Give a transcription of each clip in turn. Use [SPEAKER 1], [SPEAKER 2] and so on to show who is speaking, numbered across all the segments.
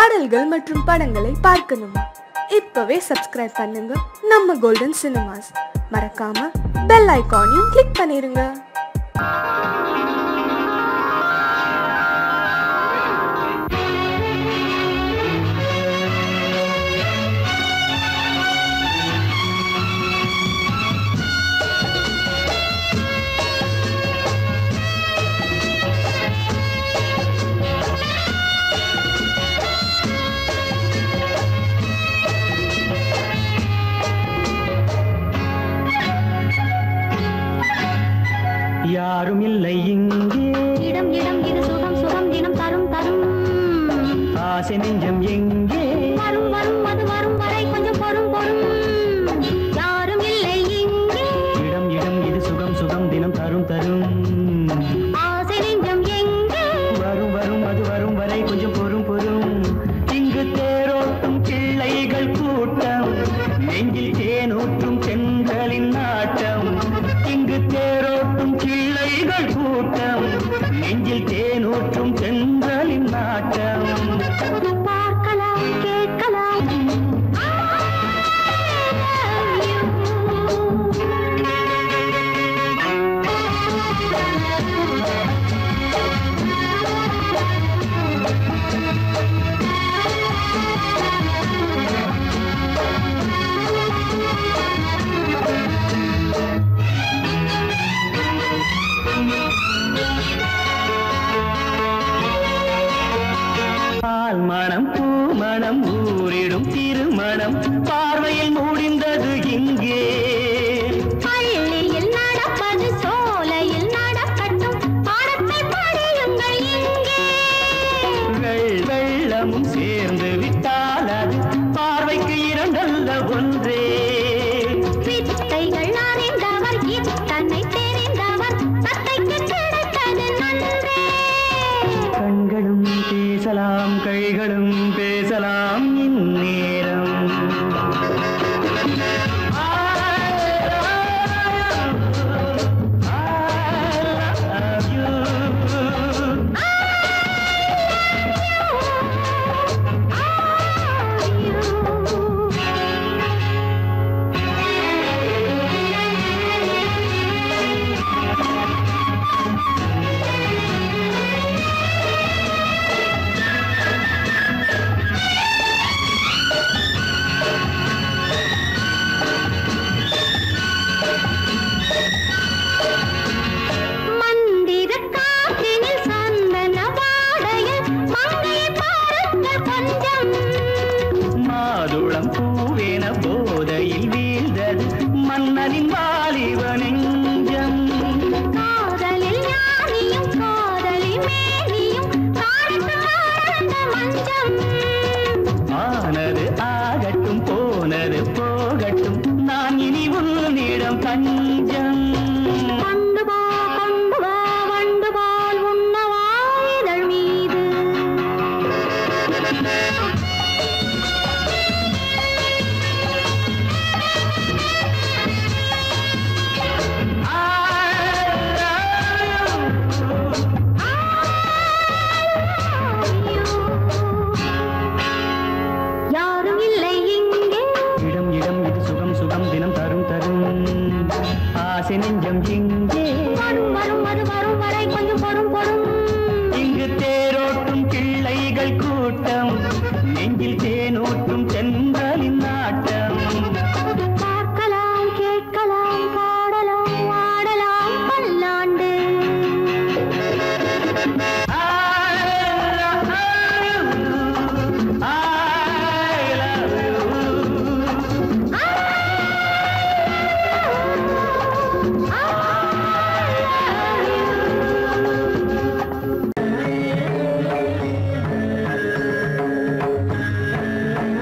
[SPEAKER 1] பாடல்கள் மற்றும் படங்களை பார்க்கணுமா இப்பவே சப்ஸ்கிரைப் பண்ணுங்க நம்ம கோல்டன் சினிமாஸ் மறக்காம பெல் ஐகானையும் கிளிக் பண்ணிருங்க
[SPEAKER 2] யாரும் இல்லை இங்கே
[SPEAKER 3] இடம் இடம் இது சுகம் சுகம் தினம் தரும் தரும்
[SPEAKER 2] ஆசை நெஞ்சம் எங்கே
[SPEAKER 3] வரும் வரும் அது வரும் வரை கொஞ்சம் பொறும் பொறும் யாரும் இல்லை இங்கே
[SPEAKER 2] இடம் இடம் இது சுகம் சுகம் தினம் தரும் தரும்
[SPEAKER 3] ஆசை நெஞ்சம் எங்கே
[SPEAKER 2] வரும் வரும் அது வரும் வரை கொஞ்சம் பொறும் பொறும் இங்கு தேரோட்டும் பிள்ளைகள் கூட்டம் நெஞ்சில் தேனூற்றும் பெண்களின் நாட்டம் இங்கு தேரோட்டும் பிள்ளைகள் கூட்டம் நெஞ்சில் தேனூற்றும் பெண்களின் நாட்டம்
[SPEAKER 3] பார்க்கலாம் கேட்கலாம்
[SPEAKER 2] பால் மணம் பூ மணம் ஊரிடும் திருமணம் பார்வையில் முடிந்தது இங்கே
[SPEAKER 3] பள்ளியில் நடப்பது சோலையில் நடக்கட்டும் பாடத்தை படியுங்கள் இங்கே
[SPEAKER 2] வெள் வெள்ளமும் சேர்ந்து விட்டால் அது பார்வைக்கு இரண்டல்ல ஒன்றே
[SPEAKER 3] வித்தைகள் அறிந்தவர் இத்தனை தெரிந்தவர் தத்தைக்கு கிடைத்தது நன்றே
[SPEAKER 2] கண்களும் பேசலாம் கைகளும் பேசலாம் இந்நேரம் I love you.
[SPEAKER 3] மந்திர காற்றினில் சந்தன வாடையில் மங்கையை பாருங்கள் கொஞ்சம்
[SPEAKER 2] மாதுளம் பூவேன போதையில் வீழ்ந்தது மன்னனின் வாலிப நெஞ்சம்
[SPEAKER 3] காதலில் ஞானியும் காதலி மேனியும் காணட்டும் ஆனந்த மஞ்சம்
[SPEAKER 2] ஆனது ஆகட்டும் போனது போகட்டும் நான் இனி உன்னிடம் பஞ்சம்
[SPEAKER 3] கொண்டு போ கொண்டு வா வண்டு போல் உண்ணவா இதழ் மீது யாரும் இல்லை இங்கே
[SPEAKER 2] இடம் இடம் இது சுகம் சுகம் தினம் தரும் தரும் ஆசை நெஞ்சம் இங்கே
[SPEAKER 3] வரும் வரும் அது வரும் வரை கொஞ்சம் பொறும் பொறும்
[SPEAKER 2] இங்கு தேரோட்டும் பிள்ளைகள் கூட்டம் நெஞ்சில் தேனூற்றும் தென்றலின் நாட்டம்
[SPEAKER 3] பார்க்கலாம் கேட்கலாம் பாடலாம் ஆடலாம் பல்லாண்டு
[SPEAKER 2] I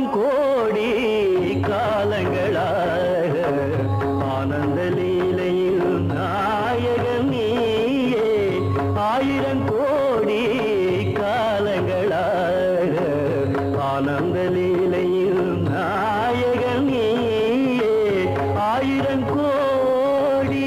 [SPEAKER 4] ஆயிரம் கோடி காலங்களாக ஆனந்த லீலையில் நாயகன் நீயே ஆயிரம் கோடி காலங்களாக ஆனந்த லீலையில் நாயகன் நீயே ஆயிரம் கோடி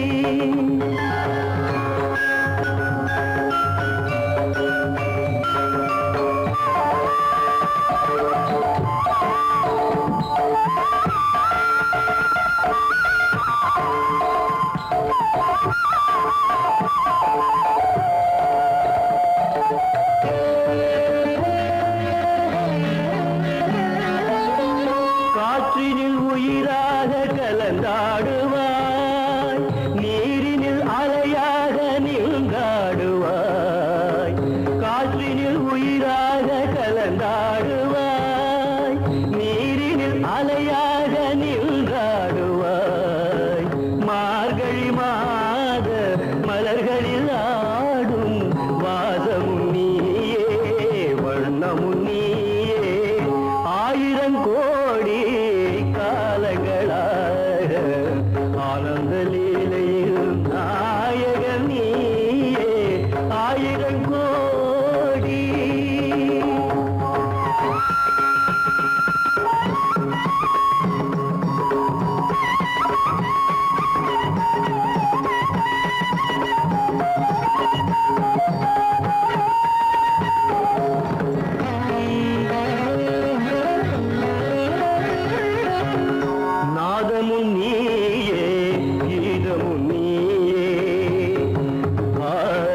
[SPEAKER 4] காற்றினில் உயிராக கலந்தாடுவாய் நீரினில் அலையாக நீங்காடுவாய் காற்றினில் உயிராக கலந்தாடுவாய் நீரினில் அலையாக நீங்காடுவாய் மார்கழி மாத மலர்களில் ஆடும் வாசமும் நீயே வண்ணமும் நீயே ஆயிரம் கோடி காலங்களாக ஆனந்த லீலையில் நாயகன் நீயே ஆயிரம் கோடி நாதமும் நீயே கீதமும் நீயே ஆ,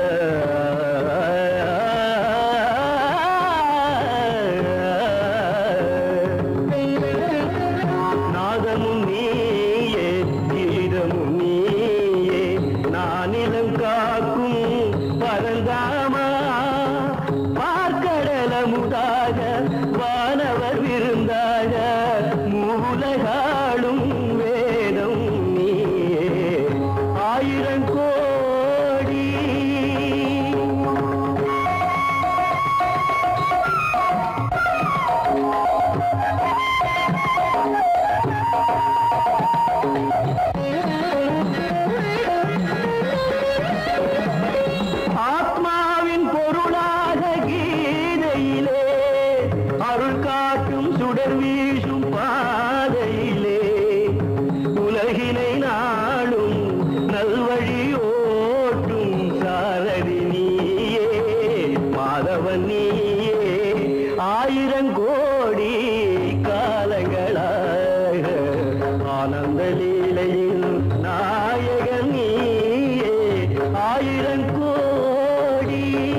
[SPEAKER 4] நாதமும் நீயே கீதமும் நீயே நானிலம் காக்கும் பரந்தாமா பார்க்கடலமுதாக வானவர் விருந்தாக மூலகாளும் வேதம் நீயே ஆயிரம் கோடி ஆத்மாவின் பொருளாக கீதையிலே அருள் காட்டும் சுடர் வீசும் பாதையிலே உலகினை நாளும் நல்வழி ஓட்டும் சாரதி நீயே மாதவன் நீயே ஆயிரம் கோடி காலங்களாக ஆனந்த லீலையில் நாயகன் நீயே ஆயிரம் கோடி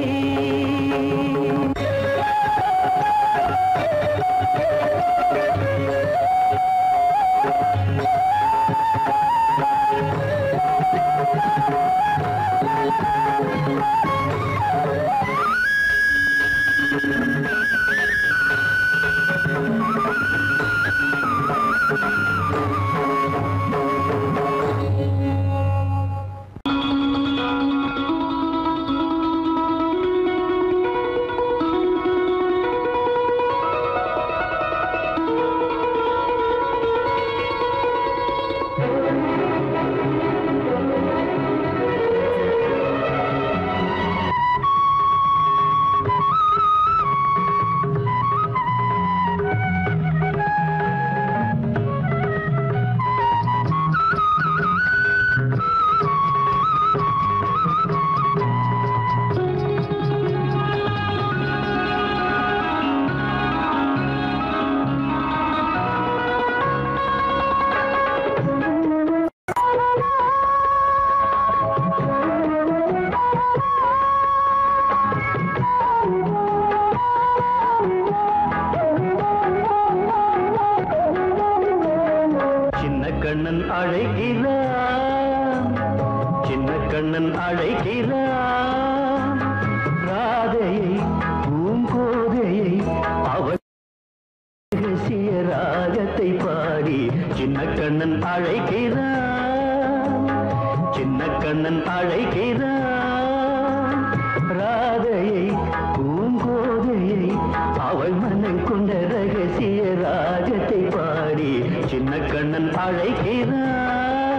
[SPEAKER 4] சின்ன கண்ணன் அழைக்கிறான் சின்ன கண்ணன் அழைக்கிறான் ராதையை பூங்கோதையை அவர் ரகசிய ராகத்தை பாடி சின்ன கண்ணன் அழைக்கிறான் சின்ன கண்ணன் அழைக்கிறான் ராதையை பூங்கோதையை அவள் மனம் கொண்ட ரகசிய ராகத்தை பாடி சின்ன கண்ணன் அழைக்கிறான்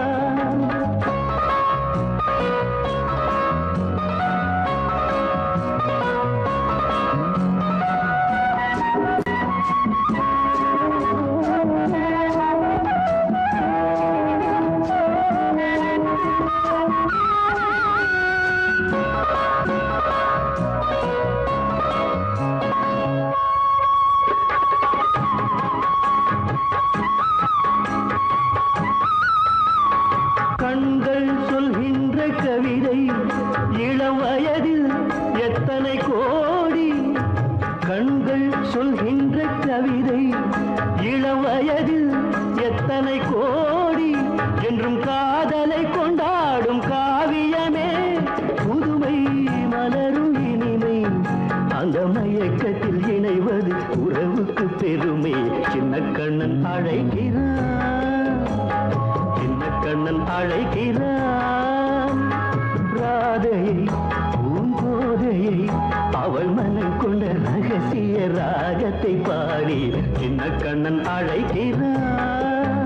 [SPEAKER 4] கண்கள் சொல்கின்ற கவிதை இளம் வயதில் எத்தனை கோடி கண்கள் சொல்கின்ற கவிதை இளம் வயதில் எத்தனை கோடி என்றும் காதலை கொண்டாடும் காவியமே புதுமை மலரும் இனிமை அந்த மயக்கத்தில் இணைவது உறவுக்கு பெருமை சின்ன கண்ணன் அழைக்கிறான் சின்ன கண்ணன் அழைக்கிறான் ராதையை பூங்கோதையை அவள் மனம் கொண்ட ரகசிய ராகத்தை பாடி சின்ன கண்ணன் அழைக்கிறான்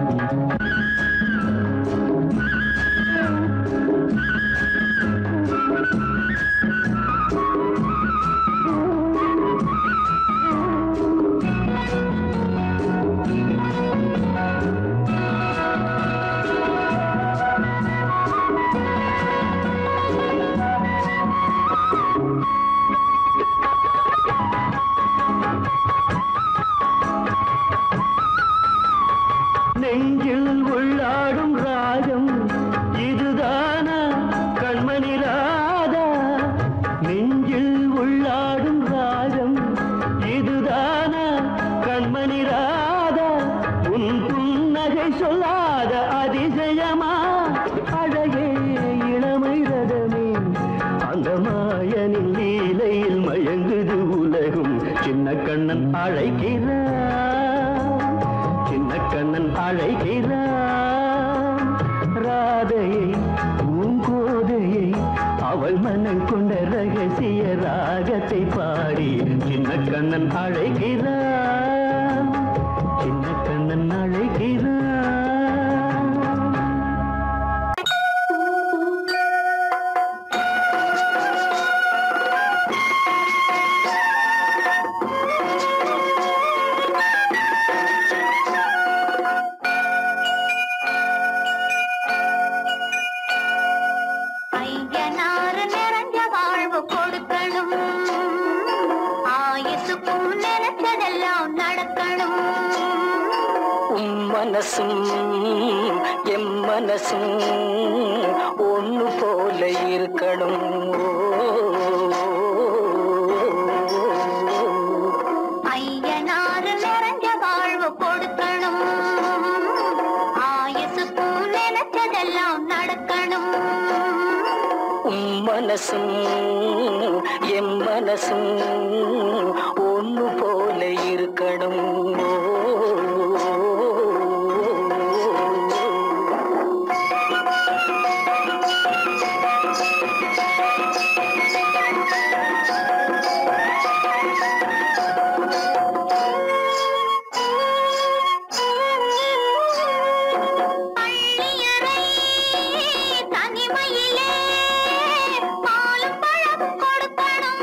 [SPEAKER 4] நெஞ்சில் உள்ளாடும் ராகம் இதுதானா கண்மணி ராதா நெஞ்சில் உள்ளாடும் ராகம் இதுதானா கண்மணி ராதா உன் புன்னகை சொல்லாத அதிசயமா அழகே இளமை ரதமே அந்த மாயனின் லீலையில் மயங்குது உலகும் சின்ன கண்ணன் அழைக்கிறான் சின்ன கண்ணன் அழைக்கிறான் ராதையை பூங்கோதையை அவள் மனம் கொண்ட ரகசிய ராகத்தை பாடி சின்ன கண்ணன் அழைக்கிறான் சின்ன கண்ணன் அழைக்கிறான்
[SPEAKER 3] ஐயனாறு நிறைஞ்ச வாழ்வு கொடுக்கணும் ஆயுசுக்கும் நினைச்சதெல்லாம் நடக்கணும்
[SPEAKER 5] உம் மனசும் எம் மனசும் ஒண்ணு போல இருக்கணும்
[SPEAKER 3] ஐயனாறு நிறைஞ்ச வாழ்வு கொடுக்கணும் ஆயுசுக்கும் நினைச்சதெல்லாம் நடக்கணும்
[SPEAKER 5] உம் மனசும் எம் மனசும் ஒண்ணு போல இருக்கணும்
[SPEAKER 3] பள்ளியறை தனிமையிலே பாலும் பழமும் கொடுக்கணும்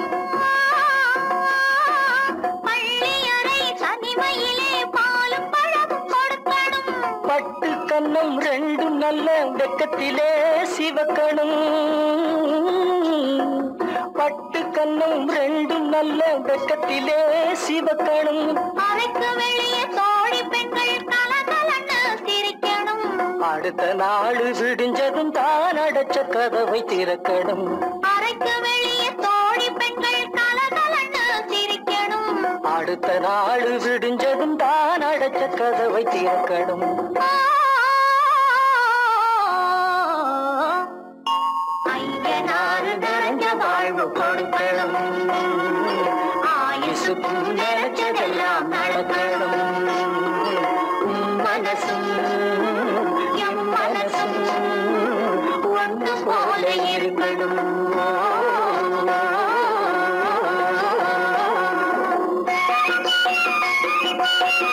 [SPEAKER 3] பள்ளியறை தனிமையிலே பாலும் பழமும் கொடுக்கணும்
[SPEAKER 5] பட்டு கன்னம் ரெண்டும் நல்ல வெக்கத்திலே சிவக்கணும் பட்டு கன்னம் ரெண்டும் நல்ல வெக்கத்திலே சிவக்கணும்
[SPEAKER 3] அறைக்கு வெளியே தோழி பெண்கள் கலகலன்னு சிரிக்கணும்
[SPEAKER 5] அடுத்த நாள் விடிஞ்சதும் தான் அடைச்ச கதவை திறக்கணும்
[SPEAKER 3] அறைக்கு வெளியே தோழி பெண்கள் கலகலன்னு சிரிக்கணும்
[SPEAKER 5] அடுத்த நாள் விடிஞ்சதும் தான் அடைச்ச கதவை திறக்கணும்
[SPEAKER 3] ஐயனாறு நிறைஞ்ச வாழ்வு கொடுக்கணும் ஆயுசுக்கும் நினைச்சதெல்லாம் நடக்கணும் உம் மனசும் எம் மனசும் ஒன்று போல இருக்கணும் Thank you.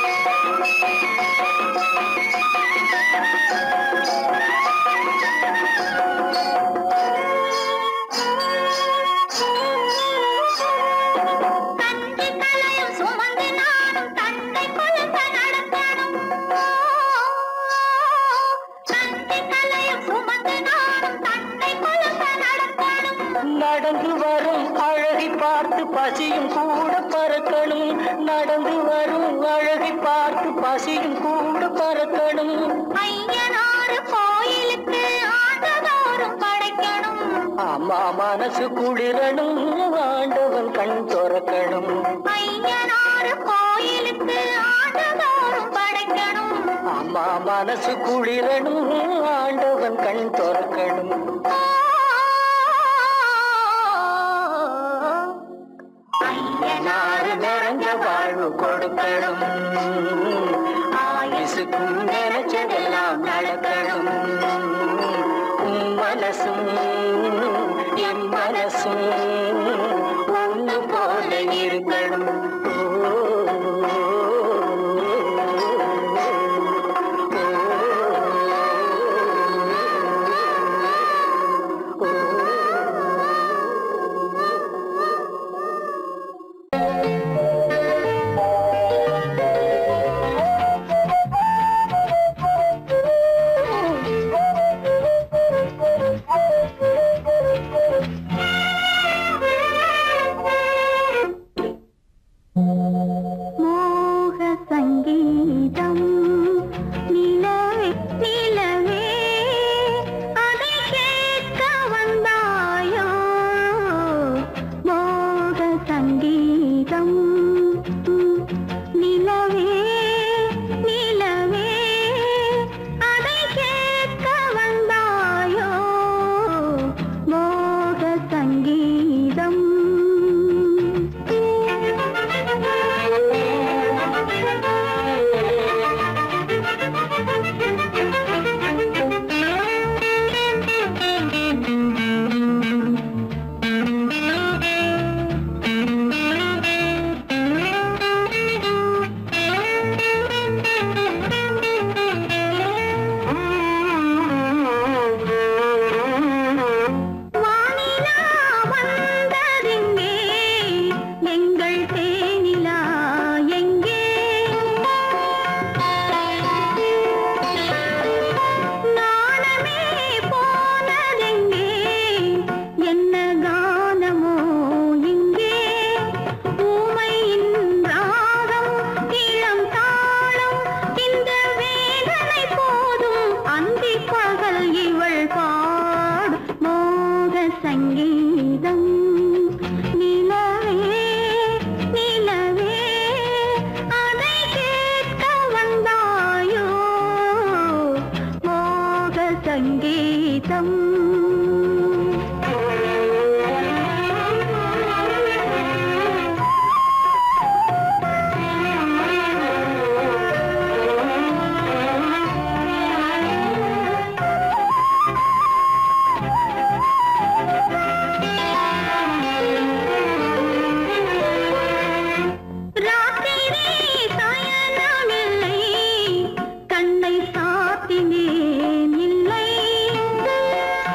[SPEAKER 5] பசியும் கூட பறக்கணும் நடந்து வரும் அழகை பார்த்து பசியும் கூட பறக்கணும்
[SPEAKER 3] ஐயனாறு கோயிலுக்கு ஆண்டுதோறும் படைக்கணும்
[SPEAKER 5] அம்மா மனசு குளிரணும் ஆண்டவன் கண் துறக்கணும்
[SPEAKER 3] ஐயனாறு கோயிலுக்கு ஆண்டுதோறும் படைக்கணும்
[SPEAKER 5] அம்மா மனசு குளிரணும் ஆண்டவன் கண் துறக்கணும் நாடு நிறைஞ்ச வாழ்வு கொடுக்கணும் ஆயுசுக்கும் நினைச்சதெல்லாம் நடக்கணும் உன் மனசும் என் மனசும் ஒன்று போல இருக்கணும்
[SPEAKER 3] மோக சங்கீதம் நிலவே நிலவே அதை கேட்க வந்தாயோ மோக சங்கீதம் நிலவே நிலவே அதை கேட்க வந்தாயோ மோக சங்கீதம் வானிலா வந்ததெங்கே எங்கள் தேனிலா எங்கே நாணமே போனதெங்கே என்ன கானமோ இங்கே ஊமையின் ராகம் இளம் தாளம் இந்த வேதனை போதும் அந்தி பகல் இவள் பாடு மோக சங்கீதம் நிலவே நிலவே அதை கேட்க வந்தாயோ மோக சங்கீதம் ராத்திரி சயனமில்லை கண்ணை சாத்தினேன் இல்லை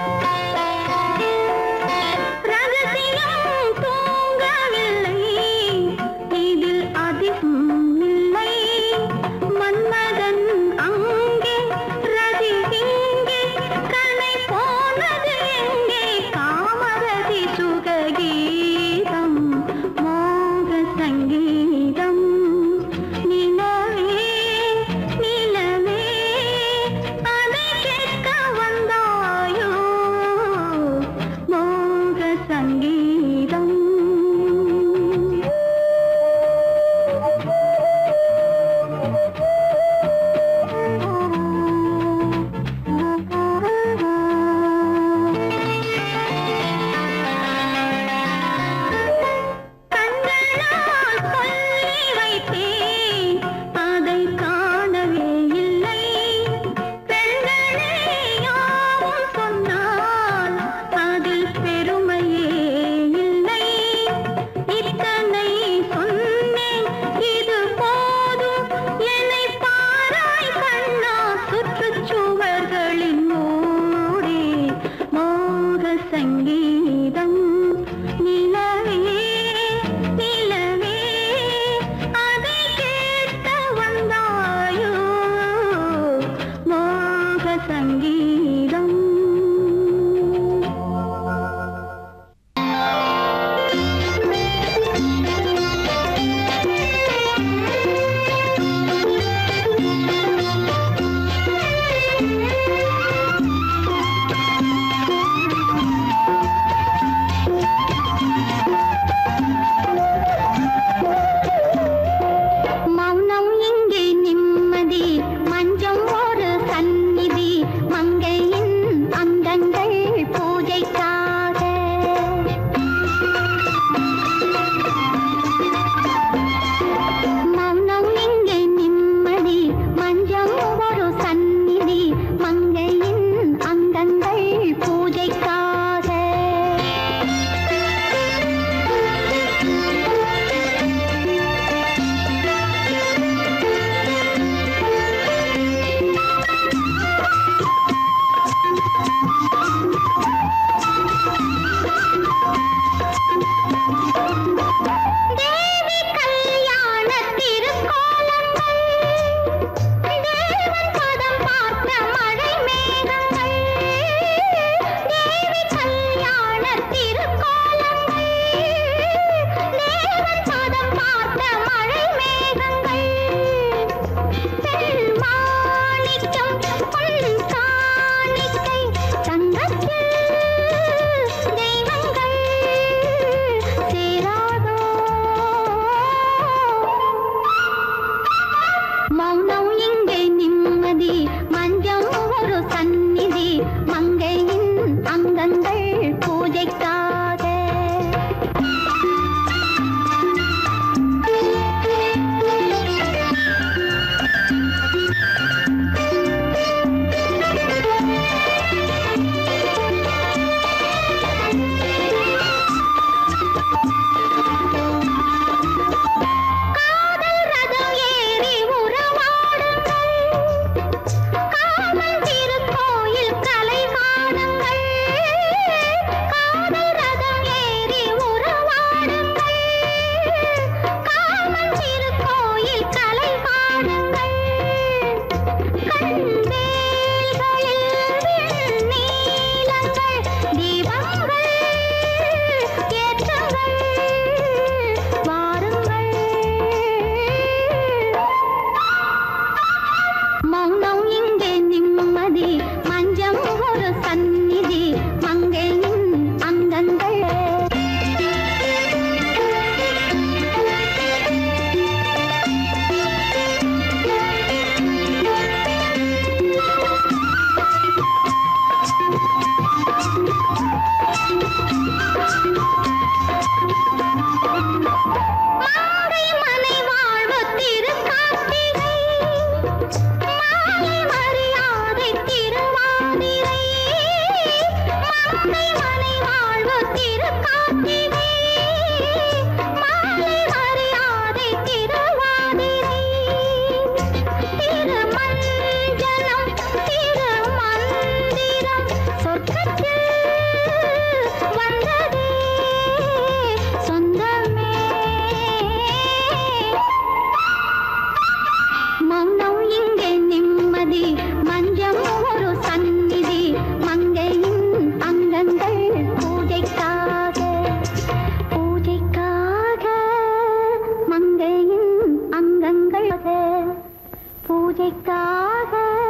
[SPEAKER 3] பூஜைக்காக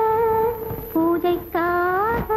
[SPEAKER 3] பூஜைக்காக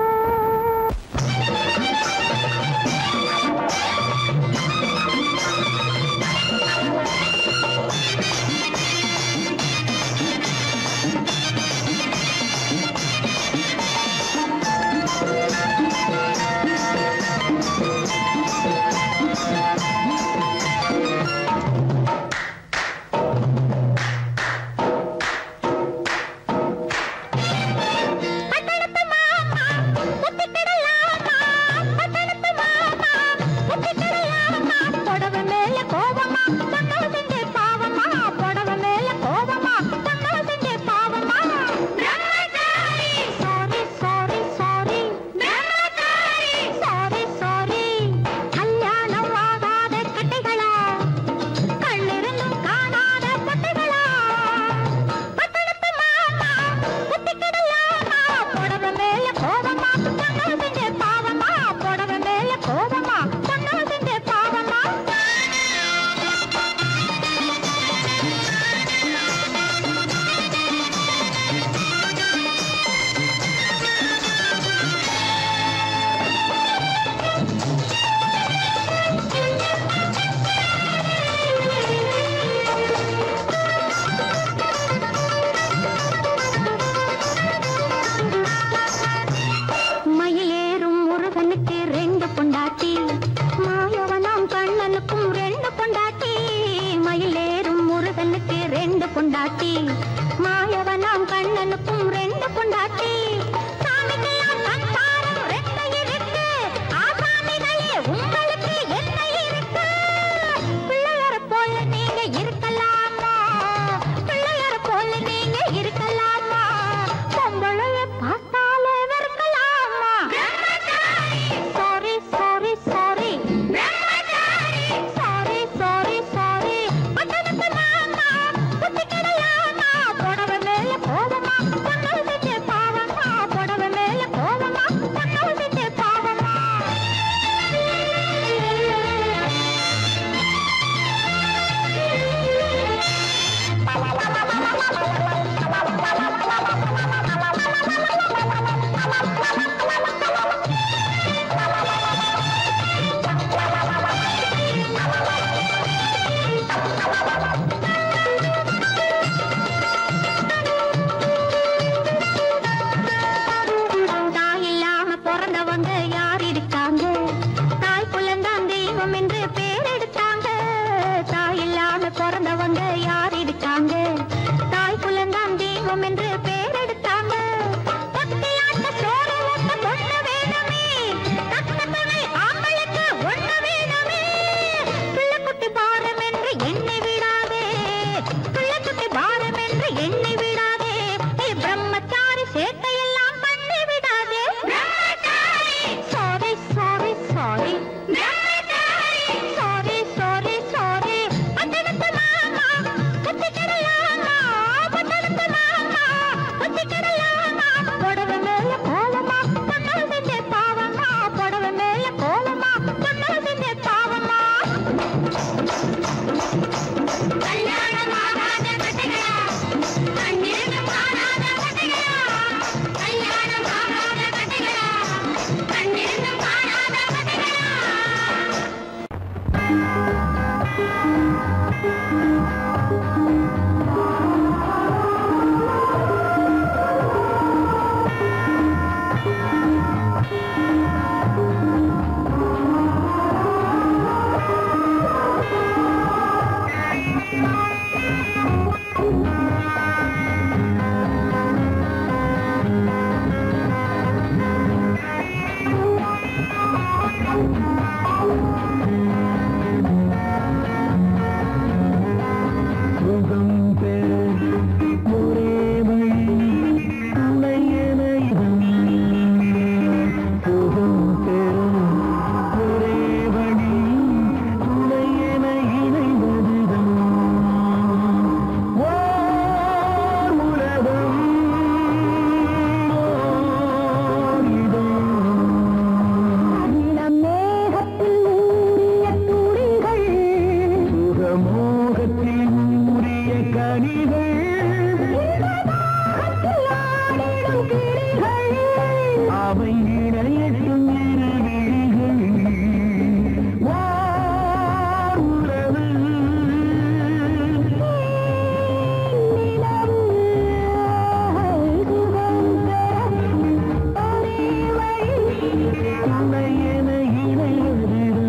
[SPEAKER 4] அவை இணையட்டும் இரு விழிகள் ஓர் உறவு உன்னை என இணைவதுதான்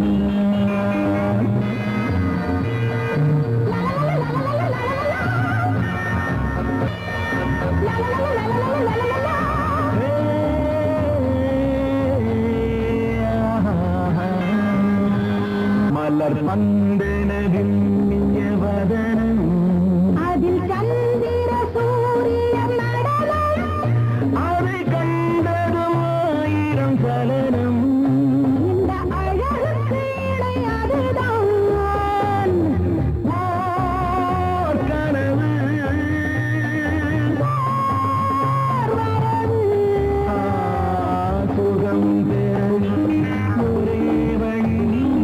[SPEAKER 4] மலர் பந்தனவின் வதனம்
[SPEAKER 3] அதில் சந்திர சூரிய நடனம்
[SPEAKER 4] அதை கண்டதும் ஆயிரம் சலனம்
[SPEAKER 3] இந்த அழகுக்கு இணை அதுதான்
[SPEAKER 4] ஓர் கனவு ஆ, சுகம் பெற ஒரே வழி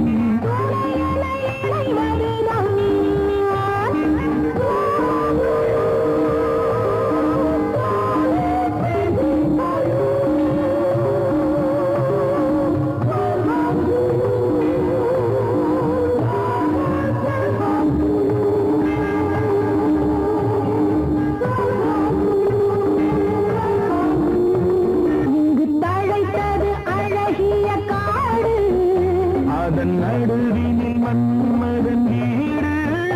[SPEAKER 3] இங்கு தழைத்தது அழகிய காடு
[SPEAKER 4] அதன் நடுவினில் மன்மதன் வீடு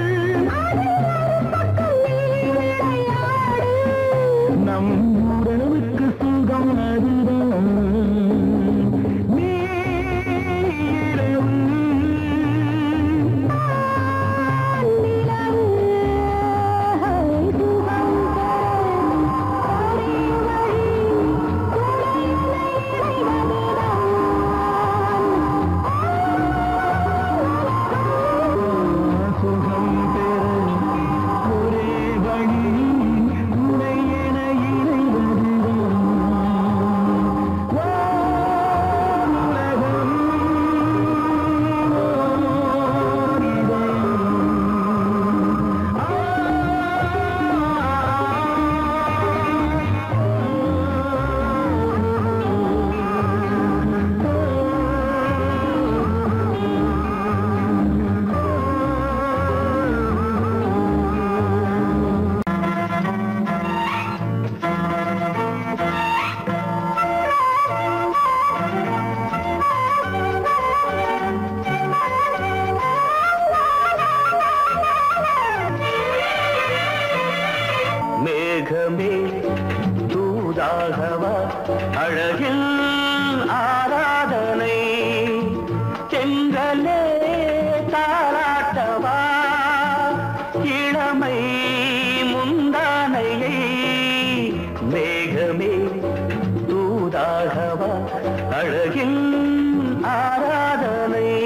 [SPEAKER 3] பக்கம் நீ விளையாடு
[SPEAKER 4] நம் உறவுக்கு சுகம் அதுதான் நீரவு
[SPEAKER 3] நிலவு சுகம் ஒரே வழி
[SPEAKER 4] சுகம் பெற ஒரே வழி உனை என இணைவதுதான் வானுலகம் ஓர் இதயம். மேகமே தூதாகவா அழகில் ஆராதனை செங்கலே தாராட்டவா இளமை முந்தானையை மேகமே தூதாகவா அழகில் ஆராதனை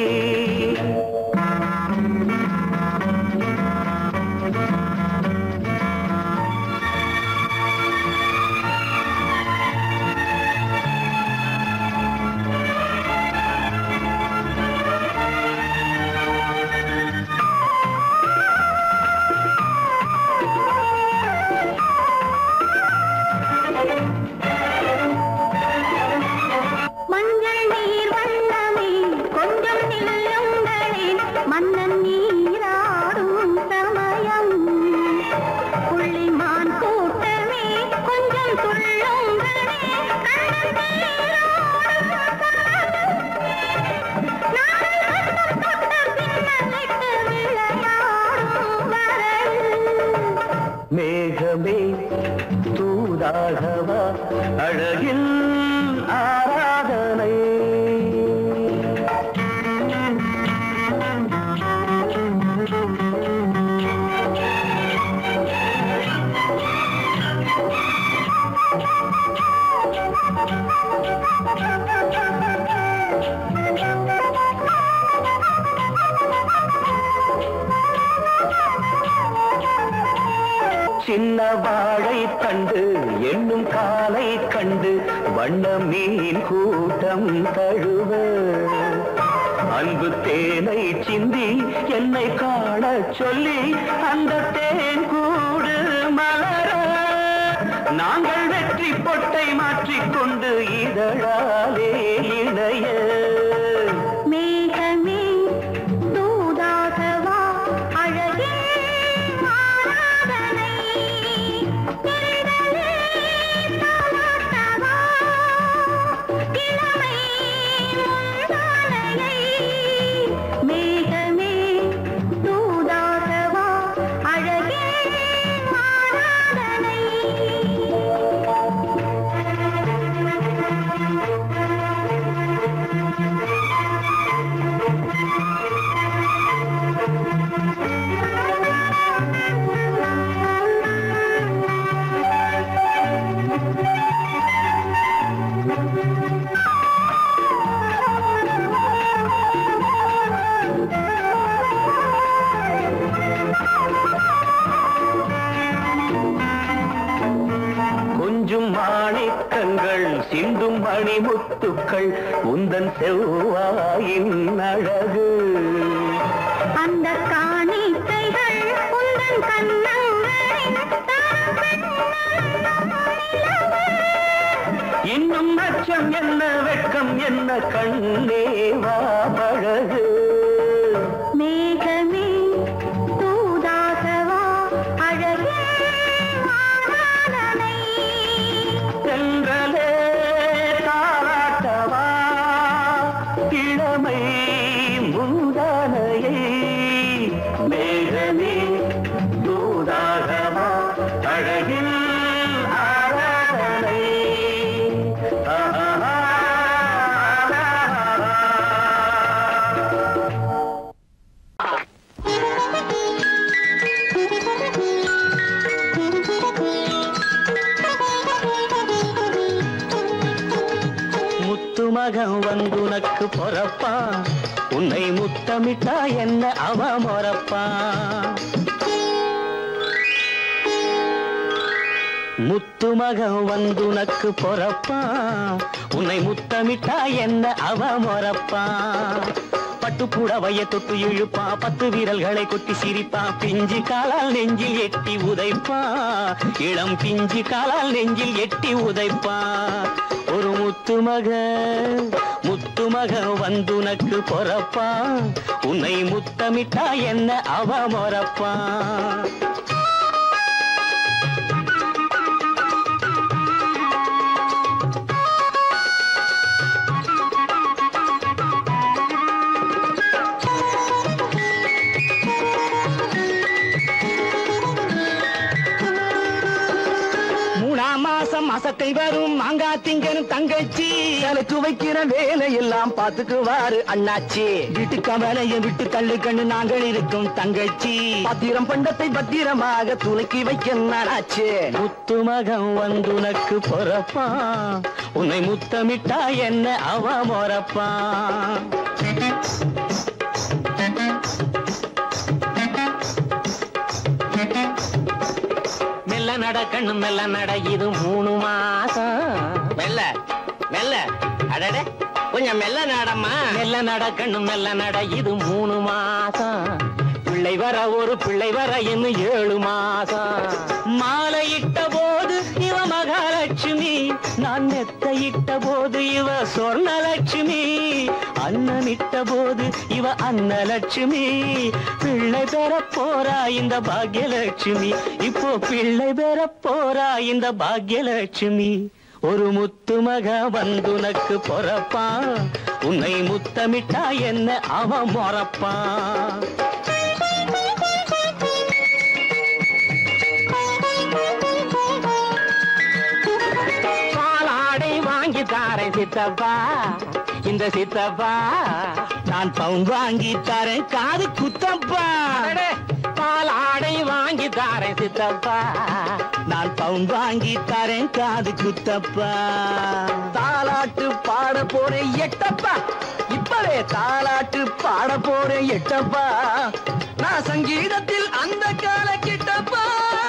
[SPEAKER 3] மஞ்சள் நீர் வண்ணமே கொஞ்சம் நில்லுங்களேன் மன்னன் நீராடும் சமயம் புள்ளிமான் கூட்டமே கொஞ்சம் துள்ளுங்களே கண்ணன் நீராடும் சமயம். நாளை வண்ணம் தொட்ட பின்னலிட்டு விளையாடும் வரல்
[SPEAKER 4] மேகமே தூதாகவா அழகில் ஆராதனை சின்ன வாழை கண்டு எண்ணும் காலை கண்டு வண்ண மீன் கூட்டம் தழுவ அன்பு தேனை சிந்தி என்னை காண சொல்லி அந்த தேன் கூடு மலர நாங்கள் வெற்றி பொட்டை மாற்றி பற்றி கொண்டு இதழாலே இணைய
[SPEAKER 3] மேகமே தூதாகவா அழகே ஆராதனை திரளே தாலாட்டவா இளமை முந்தானையை மேகமே தூதாகவா அழகே ஆராதனை
[SPEAKER 4] கொஞ்சும் மாணிக்கங்கள் சிந்தும் மணிமுத்துக்கள் உந்தன் செவ்வாயின் அழகு
[SPEAKER 3] அந்த காணிக்கைகள் உந்தன் கண்ணங்களின்
[SPEAKER 4] இன்னும் அச்சம் என்ன வெட்கம் என்ன கண்ணேவா பழகு
[SPEAKER 3] மேகமே தூதாகவா அழகே ஆராதனை
[SPEAKER 4] சென்றலே தாராட்டவா இளமை முந்தானையை மேகமே தூதாகவா அழகில் ஆராதனை முத்துமகன் வந்துனக்கு பொறப்பா உன்னை முத்தமிட்டா என்ன அவ மொறப்பா முத்துமகன் வந்துனக்கு பொறப்பா உன்னை முத்தமிட்டா என்ன அவ மொறப்பா பட்டு புடவைய தொட்டு இழுப்பா பத்து வீரல்களை கொட்டி சிரிப்பா பிஞ்சு காலால் நெஞ்சில் எட்டி உதைப்பா இளம் பிஞ்சு காலால் நெஞ்சில் எட்டி உதைப்பா ஒரு முத்துமக முத்துமக வந்துனக்கு பொறப்பா உன்னை முத்தமிட்டா என்ன அவ மொறப்பா
[SPEAKER 2] மூணாம் மாசம் அசத்தை வரும் மாங்கா திங்கனும் தங்கச்சி எனக்கு வைக்கிற வேலையெல்லாம் பாத்துக்குவாரு அண்ணாச்சி வீட்டுக்கு வேலையை விட்டு தள்ளு கண்ணு நாங்கள் இருக்கும் தங்கச்சி பத்திரம் பண்டத்தை பத்திரமாக துலக்கி வைக்க நானாச்சு
[SPEAKER 4] முத்துமகன் வந்துனக்கு பொறப்பா உன்னை முத்தமிட்டா என்ன அவ மொறப்பா மெல்ல நட கண்ணு மெல்ல நட இது மூணு மாசம் மெல்ல மெல்ல அடடே கொஞ்சம் மெல்ல நடம்மா மெல்ல நட கண்ணு மெல்ல நட இது மூணு மாசம் பிள்ளை வர ஒரு பிள்ளை வர இன்னும் ஏழு மாசம் மாலையிட்ட போது இவ மகாலட்சுமி நான் நெத்தையிட்ட போது இவ சொர்ணலட்சுமி அன்னமிட்ட போது இவ அன்னலட்சுமி பிள்ளை பெற போறா இந்த பாக்யலட்சுமி இப்போ பிள்ளை பெற போறா இந்த பாக்யலட்சுமி ஒரு முத்து மக வந்துனக்கு பொறப்பா உன்னை முத்தமிட்டா என்ன அவ மொறப்பா பாலாடை வாங்கி தாரேன் சித்தப்பா இந்த சித்தப்பா நான் பவுன் வாங்கி தரேன் காது குத்தப்பா பாலாடை வாங்கி தாரேன் சித்தப்பா நான் பவுன் வாங்கி தரேன் காது குத்தப்பா தாலாட்டு பாட போறேன் எட்டப்பா இப்பவே தாலாட்டு பாட போறேன் எட்டப்பா நான் சங்கீதத்தில் அந்த கால கிட்டப்பா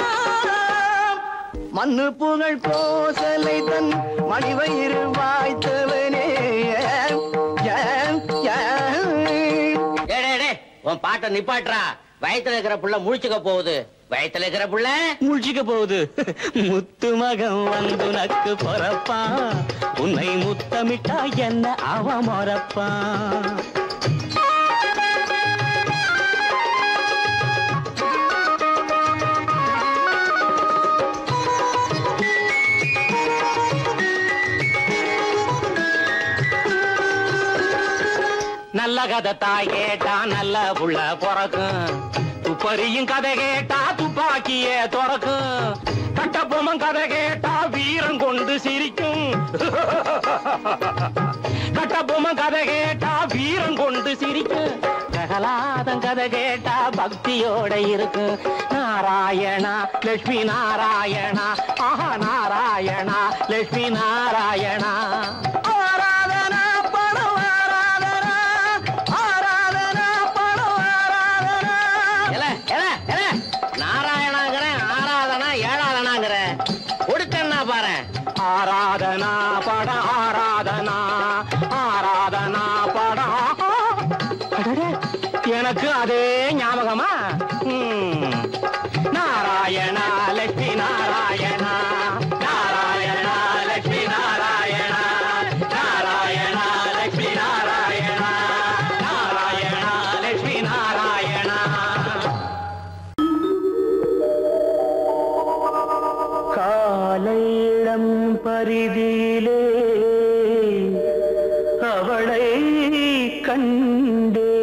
[SPEAKER 4] மண்ணு புகழ் கோசலை தன் மணிவயிறு வாய்த்தவனே ஏன், ஏன், ஏன்?
[SPEAKER 6] டேய், டேய், டேய், உன் பாட்டை நிப்பாட்டுறா
[SPEAKER 4] வயத்துல இருக்கிற புள்ள முழிச்சுக்க போகுது வயத்துல இருக்கிற புள்ள
[SPEAKER 2] முழிச்சுக்க போகுது முத்து மகன் வந்து நக்கு பொறப்பான் உன்னை முத்தமிட்டா என்ன அவ மொறப்பான் நல்ல கதை தாய் கேட்டா நல்ல புள்ள பிறக்கும் துப்பறியும் கதை கேட்டா துப்பாக்கியே துறக்கும் கட்டபொம்மன் கதை கேட்டா வீரம் கொண்டு சிரிக்கும் கட்டபொம்மன் கதை கேட்டா வீரம் கொண்டு சிரிக்கும் பிரகலாதன் கதை கேட்டா பக்தியோட இருக்கும் நாராயணா லட்சுமி நாராயணா ஆஹா நாராயணா லட்சுமி நாராயணா ஆராதனா படம் ஆராதனா ஆராதனா படம் ஆராதனா
[SPEAKER 4] எல, எல, எல. நாராயணாங்கிறேன் ஆராதனா ஏழாதனாங்கிறேன் கொடுத்தேன்னா பாரு
[SPEAKER 2] ஆராதனா பட ஆராதனா ஆராதனா பட அடடே, எனக்கு அதே ஞாபகமா ம். நாராயணா லட்சுமி நாராயணா நாராயணா லட்சுமி நாராயணா நாராயணா லட்சுமி நாராயணா நாராயணா லட்சுமி நாராயணா
[SPEAKER 5] காலையிடம் பரிதியிலே அவளை கண்டே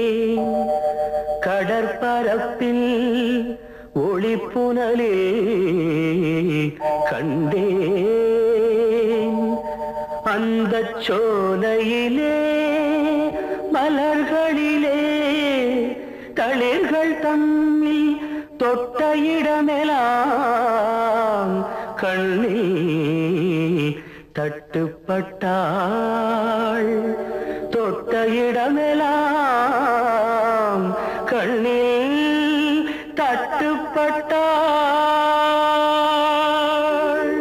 [SPEAKER 5] கடற்பரப்பில் ஒளிப்புனலே கண்டேன் அந்த சோலையிலே மலர்களிலே தளிர்கள் தம்மில் தொட்ட இடமெல்லாம் கண்ணில் தட்டுப்பட்டாள் தொட்ட இடமெல்லாம் கண்ணில் தட்டுப்பட்டாள்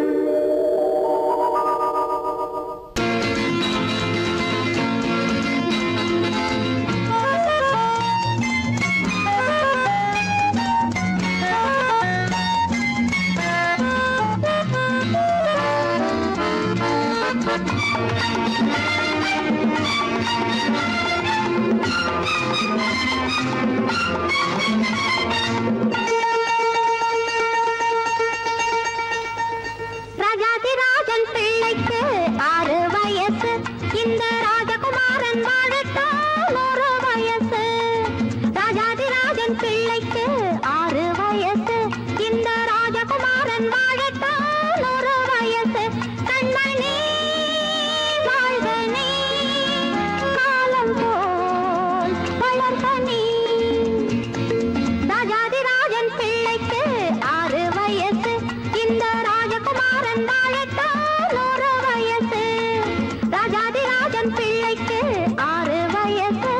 [SPEAKER 3] ராஜாதிராஜன் பிள்ளைக்கு ஆறு வயசு இந்த ராஜகுமாரன் வாழத்தான் ஒரு வயசு ராஜாதிராஜன் பிள்ளைக்கு ஆறு வயசு இந்த ராஜகுமாரன் வாழத்தான் ஒரு வயசு கண்மணி வாழ்க நீ காலம் போல் வளர்க நீ ராஜாதிராஜன் பிள்ளைக்கு ஆறு வயசு இந்த ராஜகுமாரன் வாழத்தான் ஒரு வயசு ராஜாதிராஜன் பிள்ளைக்கு ஆறு வயசு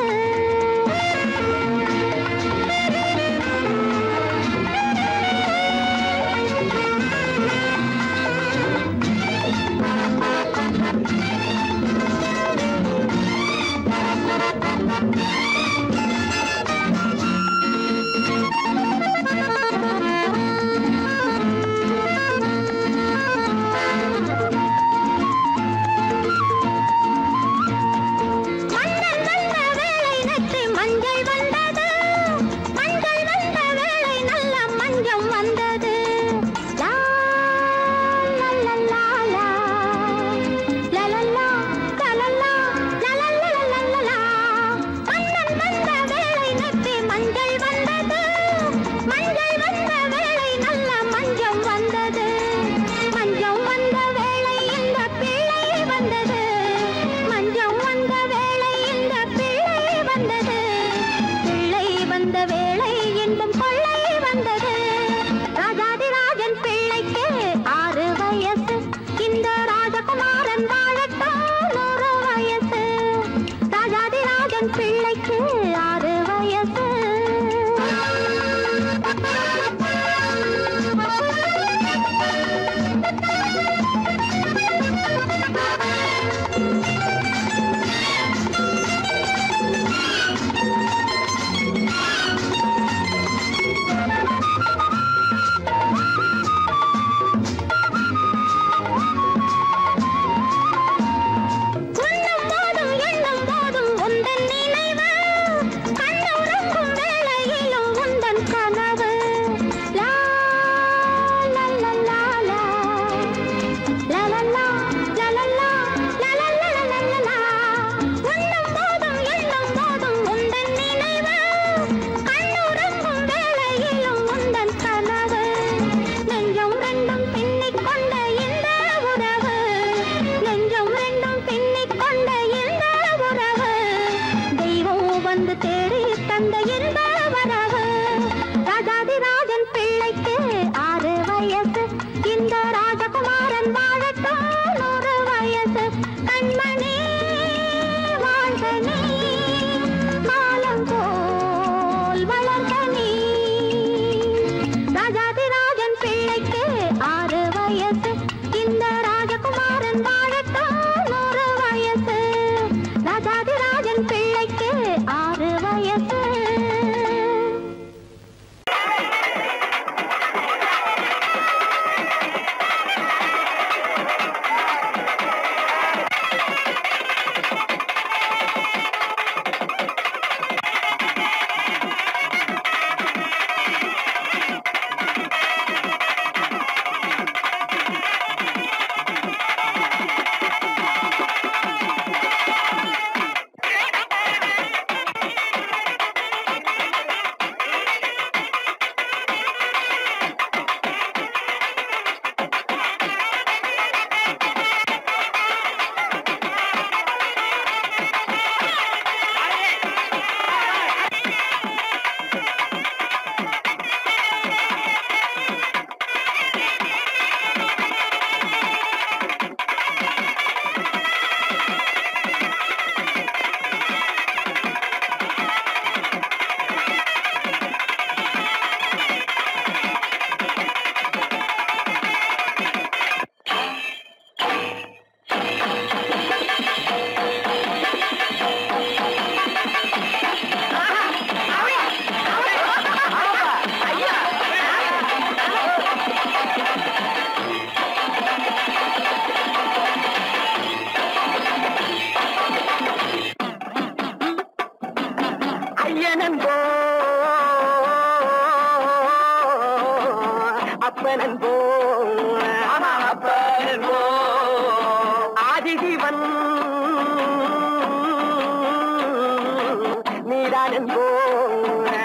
[SPEAKER 2] நான் என்போம்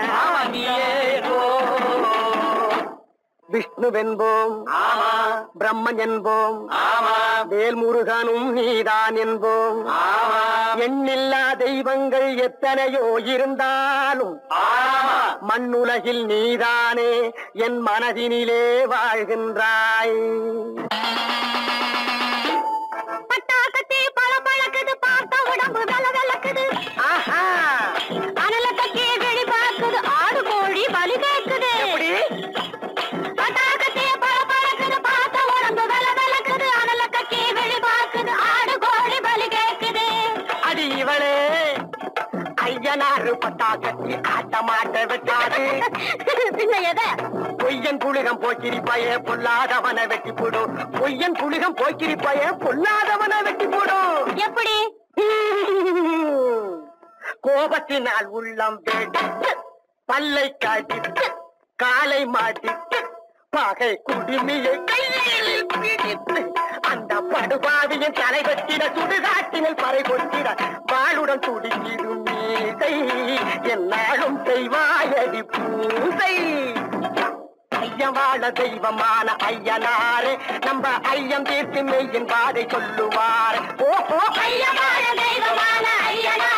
[SPEAKER 2] விஷ்ணுவென்போம் பிரம்மன் என்போம் வேல்முருகனும் நீதான் என்போம் எண்ணில்லா தெய்வங்கள் எத்தனையோ இருந்தாலும் மண்ணுலகில் நீதானே என் மனதினிலே வாழ்கின்றாய்
[SPEAKER 3] பட்டாக்கத்தி பழம் பழக்குது பார்த்த உடம்பு வெல வெலக்குது
[SPEAKER 2] ஆஹா
[SPEAKER 3] அனல கட்டி வெளி பார்க்குது ஆடு கோழி பலி கேக்குது பட்டாக்கத்தி பழம் பழக்குது பார்த்த உடம்பு வெல வெலக்குது அனல கட்டி வெளி பார்க்குது ஆடு கோழி பலி கேக்குது
[SPEAKER 2] அடி இவளே ஐயனாறு பட்டா கட்டி ஆட்ட மாட்ட விட்டாது
[SPEAKER 3] பின்ன எதை
[SPEAKER 2] பொய்யன் புலிகம் போக்கிரிப்பாய பொல்லாதவன வெட்டி போடும் பொய்யன் புலிகம் போக்கிரிப்பாய பொல்லாதவன வெட்டி போடும்
[SPEAKER 3] எப்படி
[SPEAKER 2] கோபத்தினால் உள்ளம் வெடித்து பல்லை காட்டித்து காலை மாட்டித்து பகை குடுமியை கையில் பிடித்து அந்த படுபாவியின் தலை வெட்டிட சுடுகாட்டினில் பறை கொட்டிட வாளுடன் துடிக்கிடும் மீசை என்னாலும் செய்வாயடி பூசை ஐயம் வாழ தெய்வமான ஐயனாரே நம்ம ஐயம் தீர்த்து மெய்யின் பாதை சொல்லுவார் ஓஹோ
[SPEAKER 3] ஐயமான தெய்வமான ஐயனா